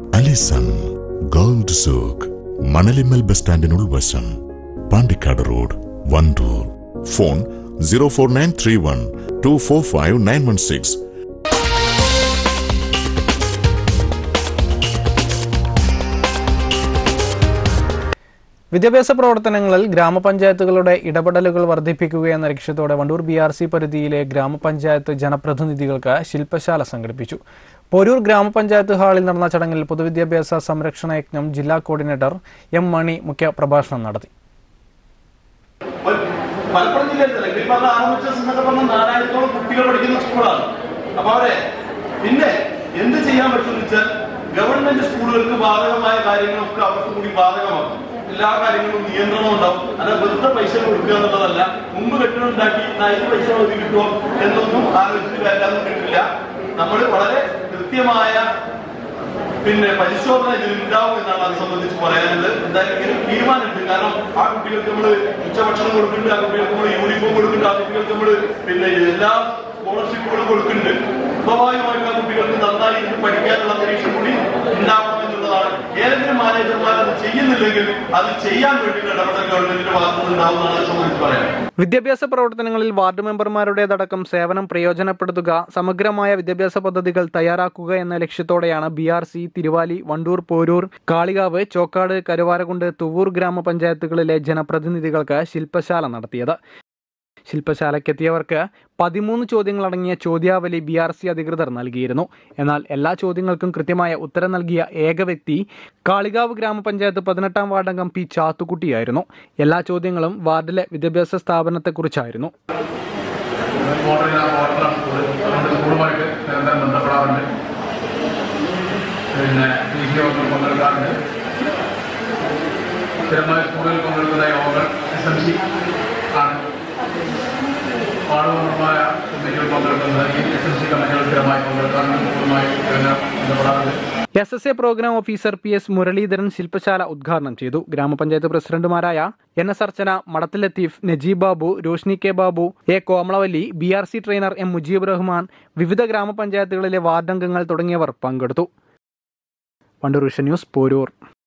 Allison gold souk Manalimmal bus സ്റ്റാൻഡിന് ഉൾവശം Pandikkad road Wandoor phone zero four nine three one two four five nine one six വിദ്യാഭ്യാസ പ്രവർത്തനങ്ങളിൽ ഗ്രാമപഞ്ചായത്തുകളുടെ ഇടപെടലുകൾ വർദ്ധിപ്പിക്കുക എന്ന ലക്ഷ്യത്തോടെ വണ്ടൂർ ബി ആർ സി പരിധിയിലെ ഗ്രാമപഞ്ചായത്ത് ജനപ്രതിനിധികൾക്ക് ശില്പശാല സംഘടിപ്പിച്ചു പോരൂർ ഗ്രാമപഞ്ചായത്ത് ഹാളിൽ നടന്ന ചടങ്ങിൽ പൊതുവിദ്യാഭ്യാസ സംരക്ഷണ യജ്ഞം ജില്ലാ കോർഡിനേറ്റർ എം മണി മുഖ്യ പ്രഭാഷണം നടത്തി മലപ്പുറം ജില്ലയിൽ തന്നെ ഈ പറഞ്ഞ ആർമിച്ചേഴ്സ് എന്നൊക്കെ പറഞ്ഞ നാലായിരത്തോളം കുട്ടികൾ പഠിക്കുന്ന സ്കൂളാണ് അപ്പൊ അവിടെ പിന്നെ എന്ത് ചെയ്യാൻ പറ്റുമെന്ന് വെച്ചാൽ ഗവൺമെന്റ് സ്കൂളുകൾക്ക് ബാധകമായ കാര്യങ്ങളൊക്കെ അവർക്ക് കൂടി ബാധകമാക്കും എല്ലാ കാര്യങ്ങളും നിയന്ത്രണം ഉണ്ടാവും അത് വെറുതെ പൈസ കൊടുക്കുക എന്നുള്ളതല്ല മുമ്പ് കെട്ടിടം ഉണ്ടാക്കി അതിന് പൈസ ഒതുക്കി കിട്ടുമോ എന്നൊന്നും ആലോചിച്ചിട്ട് കാര്യമൊന്നും കിട്ടില്ല നമ്മൾ വളരെ കൃത്യമായ പിന്നെ പരിശോധന ഇതിൽ ഉണ്ടാവും എന്നാണ് അത് സംബന്ധിച്ച് പറയാനുള്ളത് എന്തായാലും ഇങ്ങനെ ഒരു തീരുമാനമുണ്ട് കാരണം ആ കുട്ടികൾക്ക് നമ്മൾ ഉച്ചഭക്ഷണം കൊടുക്കുന്നുണ്ട് ആ കുട്ടികൾക്ക് നമ്മൾ യൂണിഫോം കൊടുക്കുന്നുണ്ട് ആ കുട്ടികൾക്ക് നമ്മൾ പിന്നെ എല്ലാ സ്കോളർഷിപ്പുകളും കൊടുക്കുന്നുണ്ട് സ്വാഭാവികമായിട്ടും ആ കുട്ടികൾക്ക് നന്നായി ഇരുന്ന് പഠിക്കാനുള്ള പരീക്ഷ കൂടി ഉണ്ടാവണം എന്നുള്ളതാണ് ഏതെങ്കിലും മാനേജർമാർ അത് ചെയ്യുന്നില്ലെങ്കിൽ അത് ചെയ്യാൻ വേണ്ടിയിട്ട് ഇടപെടൽ ഗവൺമെന്റിന്റെ ഭാഗത്തുനിന്ന് ഉണ്ടാവുന്നതാണ് അത് സംബന്ധിച്ച് പറയാൻ വിദ്യാഭ്യാസ പ്രവർത്തനങ്ങളിൽ വാർഡ് മെമ്പർമാരുടേതടക്കം സേവനം പ്രയോജനപ്പെടുത്തുക സമഗ്രമായ വിദ്യാഭ്യാസ പദ്ധതികൾ തയ്യാറാക്കുക എന്ന ലക്ഷ്യത്തോടെയാണ് B R C Thiruvali Wandoor Poroor Kalikavu Chokkad Karuvarakundu Thuvvur ഗ്രാമപഞ്ചായത്തുകളിലെ ജനപ്രതിനിധികൾക്ക് ശില്പശാല നടത്തിയത് ശില്പശാലയ്ക്കെത്തിയവർക്ക് പതിമൂന്ന് ചോദ്യങ്ങളടങ്ങിയ ചോദ്യാവലി ബി ആർ സി അധികൃതർ നൽകിയിരുന്നു എന്നാൽ എല്ലാ ചോദ്യങ്ങൾക്കും കൃത്യമായ ഉത്തരം നൽകിയ ഏക വ്യക്തി കാളികാവ് ഗ്രാമപഞ്ചായത്ത് പതിനെട്ടാം വാർഡംഗം പി ചാത്തുക്കുട്ടിയായിരുന്നു എല്ലാ ചോദ്യങ്ങളും വാർഡിലെ വിദ്യാഭ്യാസ സ്ഥാപനത്തെക്കുറിച്ചായിരുന്നു മോഡൽ മോഡലാണ് സ്കൂൾ അതുകൊണ്ട് സ്കൂളുമായിട്ട് നിരന്തരം ബന്ധപ്പെടാറുണ്ട് പിന്നെ പി സി യോഗങ്ങൾ പങ്കെടുക്കാറുണ്ട് സ്ഥിരമായ സ്കൂളുകളിൽ പങ്കെടുക്കുന്ന യോഗങ്ങൾ എസ് എം സി ആണ് വാർഡ് മെമ്പർമാരായ കമ്മിറ്റികൾ പങ്കെടുക്കുന്നത് ഈ എസ് എം സി കമ്മിറ്റികൾ സ്ഥിരമായി പങ്കെടുക്കാറുണ്ട് സ്കൂളുമായി നിരന്തരം ബന്ധപ്പെടാറുണ്ട് S S A programme officer P S Muraleedharan ശില്പശാല ഉദ്ഘാടനം ചെയ്തു ഗ്രാമപഞ്ചായത്ത് പ്രസിഡന്റുമാരായ N S Archana Madathil Latheef Najeeb Babu Roshni K Babu A Komalavalli B R C trainer M Mujeeb Rahman വിവിധ ഗ്രാമപഞ്ചായത്തുകളിലെ വാർഡംഗങ്ങൾ തുടങ്ങിയവർ പങ്കെടുത്തു വണ്ടൂർ വിഷൻ ന്യൂസ് പോരൂർ